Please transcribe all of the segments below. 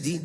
دي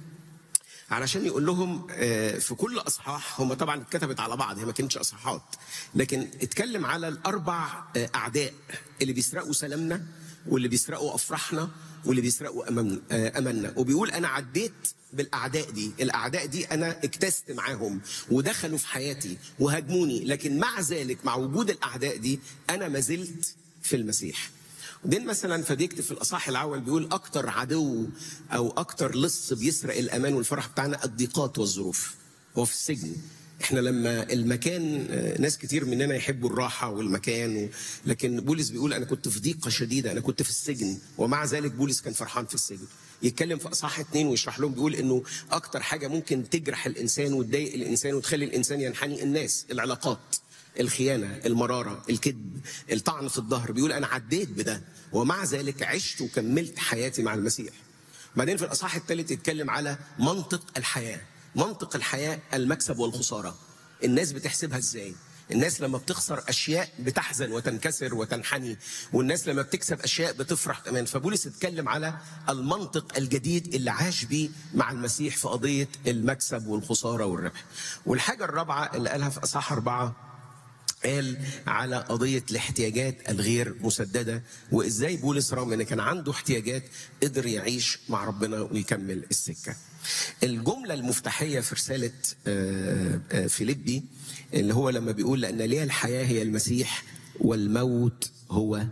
علشان يقول لهم آه، في كل اصحاح هم طبعا اتكتبت على بعض هي ما كانتش اصحاحات لكن اتكلم على الاربع آه، اعداء اللي بيسرقوا سلامنا واللي بيسرقوا افراحنا واللي بيسرقوا املنا آه، املنا وبيقول انا عديت بالاعداء دي الاعداء دي انا اكتست معاهم ودخلوا في حياتي وهاجموني لكن مع ذلك مع وجود الاعداء دي انا ما زلت في المسيح وبعدين مثلا فبيكتب في الاصحاح الاول بيقول اكتر عدو او اكتر لص بيسرق الامان والفرح بتاعنا الضيقات والظروف هو في السجن احنا لما المكان آه، ناس كتير مننا يحبوا الراحه والمكان و... لكن بولس بيقول انا كنت في ضيقه شديده انا كنت في السجن ومع ذلك بولس كان فرحان في السجن يتكلم في اصحاح اتنين ويشرح لهم بيقول انه اكتر حاجه ممكن تجرح الانسان وتضايق الانسان وتخلي الانسان ينحني الناس العلاقات الخيانة المرارة الكذب الطعن في الظهر بيقول أنا عديت بده ومع ذلك عشت وكملت حياتي مع المسيح بعدين في الأصحاح الثالث يتكلم على منطق الحياة منطق الحياة المكسب والخسارة الناس بتحسبها ازاي الناس لما بتخسر اشياء بتحزن وتنكسر وتنحني والناس لما بتكسب اشياء بتفرح كمان فبولس اتكلم على المنطق الجديد اللي عاش بيه مع المسيح في قضيه المكسب والخساره والربح والحاجه الرابعه اللي قالها في اصحاح اربعه قال على قضية الاحتياجات الغير مسددة وإزاي بولس رغم أن كان عنده احتياجات قدر يعيش مع ربنا ويكمل السكة الجملة المفتاحية في رسالة آه، آه، فيليبي اللي هو لما بيقول لأن لي الحياة هي المسيح والموت هو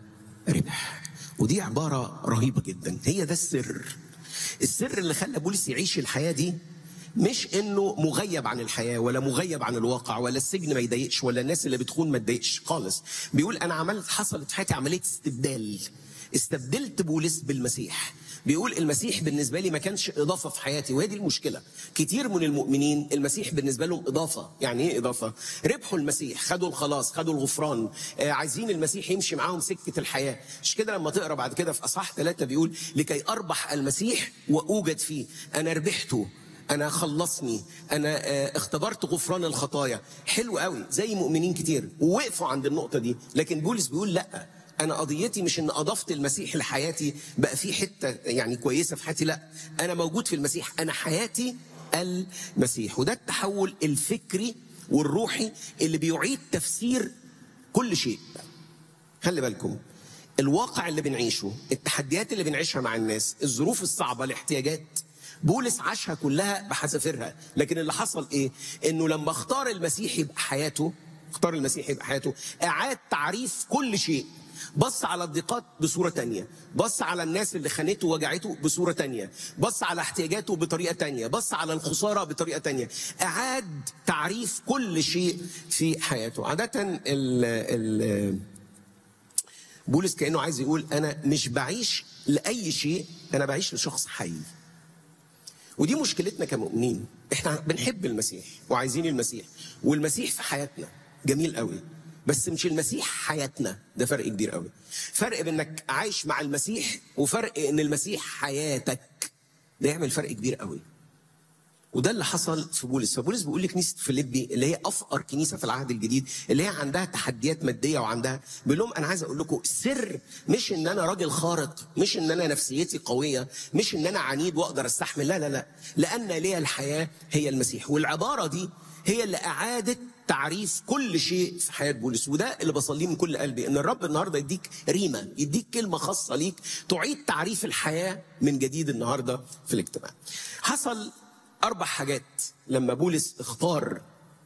ربح ودي عبارة رهيبة جدا هي ده السر السر اللي خلى بولس يعيش الحياة دي مش انه مغيب عن الحياه ولا مغيب عن الواقع ولا السجن ما يضايقش ولا الناس اللي بتخون ما تضايقش خالص بيقول انا عملت حصلت في حياتي عمليه استبدال استبدلت بولس بالمسيح بيقول المسيح بالنسبه لي ما كانش اضافه في حياتي وهي دي المشكله كتير من المؤمنين المسيح بالنسبه لهم اضافه يعني ايه اضافه ربحوا المسيح خدوا الخلاص خدوا الغفران آه عايزين المسيح يمشي معاهم سكه الحياه مش كده لما تقرا بعد كده في اصحاح ثلاثه بيقول لكي اربح المسيح واوجد فيه انا ربحته انا خلصني انا آه، اختبرت غفران الخطايا حلو قوي زي مؤمنين كتير ووقفوا عند النقطه دي لكن بولس بيقول لا انا قضيتي مش ان اضفت المسيح لحياتي بقى في حته يعني كويسه في حياتي لا انا موجود في المسيح انا حياتي المسيح وده التحول الفكري والروحي اللي بيعيد تفسير كل شيء خلي بالكم الواقع اللي بنعيشه التحديات اللي بنعيشها مع الناس الظروف الصعبة الاحتياجات بولس عاشها كلها بحذافيرها لكن اللي حصل ايه انه لما اختار المسيح يبقى حياته اختار المسيح يبقى حياته اعاد تعريف كل شيء بص على الضيقات بصورة تانية بص على الناس اللي خانته ووجعته بصورة تانية بص على احتياجاته بطريقة تانية بص على الخسارة بطريقة تانية أعاد تعريف كل شيء في حياته عادة ال ال بولس كانه عايز يقول انا مش بعيش لاي شيء انا بعيش لشخص حي ودي مشكلتنا كمؤمنين احنا بنحب المسيح وعايزين المسيح والمسيح في حياتنا جميل قوي بس مش المسيح حياتنا ده فرق كبير قوي فرق بانك عايش مع المسيح وفرق ان المسيح حياتك ده يعمل فرق كبير قوي وده اللي حصل في بولس فبولس بيقول لكنيسه فيليبي اللي هي افقر كنيسه في العهد الجديد اللي هي عندها تحديات ماديه وعندها بيقول لهم انا عايز اقول لكم السر مش ان انا راجل خارق مش ان انا نفسيتي قويه مش ان انا عنيد واقدر استحمل لا لا لا لان لي الحياه هي المسيح والعباره دي هي اللي اعادت تعريف كل شيء في حياه بولس وده اللي بصليه من كل قلبي ان الرب النهارده يديك ريمه يديك كلمه خاصه ليك تعيد تعريف الحياه من جديد النهارده في الاجتماع حصل اربع حاجات لما بولس اختار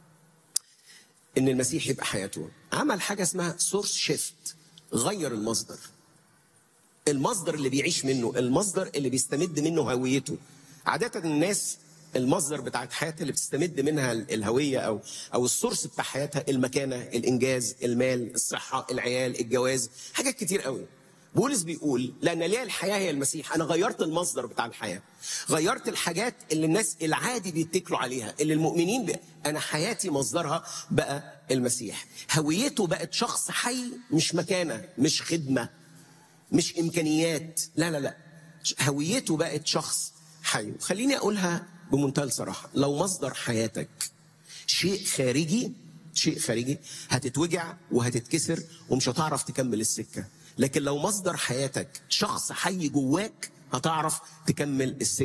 ان المسيح يبقى حياته عمل حاجه اسمها سورس شيفت غير المصدر المصدر اللي بيعيش منه المصدر اللي بيستمد منه هويته عاده الناس المصدر بتاعت حياتها اللي بتستمد منها الهويه او او السورس بتاع حياتها المكانه الانجاز المال الصحه العيال الجواز حاجات كتير قوي بولس بيقول لان ليا الحياه هي المسيح انا غيرت المصدر بتاع الحياه غيرت الحاجات اللي الناس العادي بيتكلوا عليها اللي المؤمنين بي... انا حياتي مصدرها بقى المسيح هويته بقت شخص حي مش مكانه مش خدمه مش امكانيات لا لا لا هويته بقت شخص حي خليني اقولها بمنتهى الصراحه لو مصدر حياتك شيء خارجي شيء خارجي هتتوجع وهتتكسر ومش هتعرف تكمل السكه لكن لو مصدر حياتك شخص حي جواك هتعرف تكمل السكه